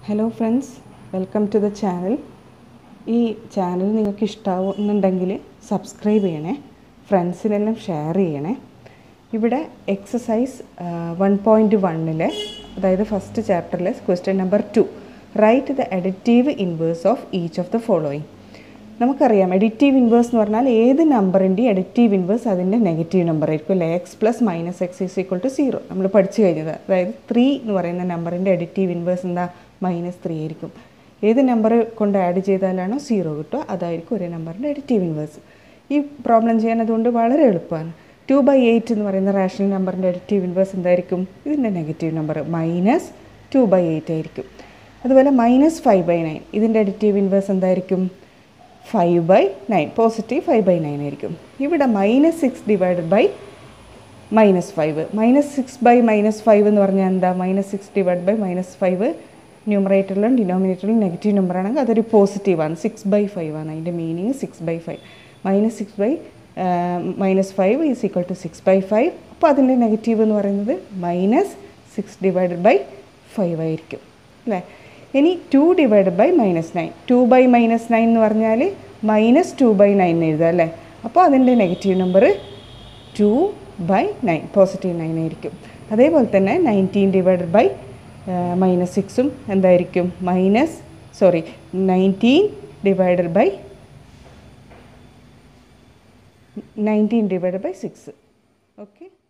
hello friends welcome to the channel ഈ channel നിങ്ങൾക്ക് ഇഷ്ടമാവുന്നുണ്ടെങ്കിൽ സബ്സ്ക്രൈബ് ചെയ്യണേ ഫ്രണ്ട്സിനെല്ലാം ഷെയർ ചെയ്യണേ ഇവിടെ എക്സസൈസ് വൺ പോയിൻറ്റ് വണ്ണിലെ അതായത് ഫസ്റ്റ് ചാപ്റ്ററിലെ question number two write the additive inverse of each of the following നമുക്കറിയാം എഡിറ്റീവ് ഇൻവേഴ്സ് എന്ന് പറഞ്ഞാൽ ഏത് നമ്പറിൻ്റെയും എഡിറ്റീവ് ഇൻവേഴ്സ് അതിൻ്റെ നെഗറ്റീവ് നമ്പർ ആയിരിക്കും അല്ലേ X plus minus X is equal to zero നമ്മൾ പഠിച്ചു കഴിഞ്ഞത് അതായത് ത്രീ എന്ന് പറയുന്ന നമ്പറിൻ്റെ എഡിറ്റീവ് ഇൻവേഴ്സ് എന്താ മൈനസ് ത്രീ ആയിരിക്കും ഏത് നമ്പർ കൊണ്ട് ആഡ് ചെയ്താലാണോ സീറോ കിട്ടുക അതായിരിക്കും ഒരേ നമ്പറിൻ്റെ എഡിറ്റീവ് ഇൻവേഴ്സ് ഈ പ്രോബ്ലം ചെയ്യാൻ അതുകൊണ്ട് വളരെ എളുപ്പമാണ് ടു ബൈ എയ്റ്റ് എന്ന് പറയുന്ന റാഷണൽ നമ്പറിൻ്റെ എഡിറ്റീവ് ഇൻവേഴ്സ് എന്തായിരിക്കും ഇതിൻ്റെ negative number minus two by eight ആയിരിക്കും അതുപോലെ മൈനസ് ഫൈവ് ബൈ നയൻ ഇതിൻ്റെ എഡിറ്റീവ് ഇൻവേഴ്സ് എന്തായിരിക്കും five by nine positive five by nine ആയിരിക്കും ഇവിടെ minus six divided by minus five minus six by minus five എന്ന് പറഞ്ഞാൽ എന്താ minus six divide by minus five ന്യൂമറേറ്ററിലും ഡിനോമിനേറ്ററിലും നെഗറ്റീവ് നമ്പർ ആണെങ്കിൽ അതൊരു പോസിറ്റീവാണ് സിക്സ് ബൈ ഫൈവ് ആണ് അതിൻ്റെ meaning six by five minus six by minus five is equal to six by five അപ്പോൾ അതിൻ്റെ നെഗറ്റീവ് എന്ന് പറയുന്നത് minus six divided by five ആയിരിക്കും അല്ലേ ഇനി two divide by minus nine two by minus nine എന്ന് പറഞ്ഞാൽ മൈനസ് ടു ബൈ നയൻ എഴുതുക അല്ലേ അപ്പോൾ അതിൻ്റെ negative number two by nine positive nine ആയിരിക്കും അതേപോലെ തന്നെ നയൻറ്റീൻ ഡിവൈഡഡ് ബൈ മൈനസ് സിക്സും എന്തായിരിക്കും minus sorry nineteen divided by nineteen divided by six okay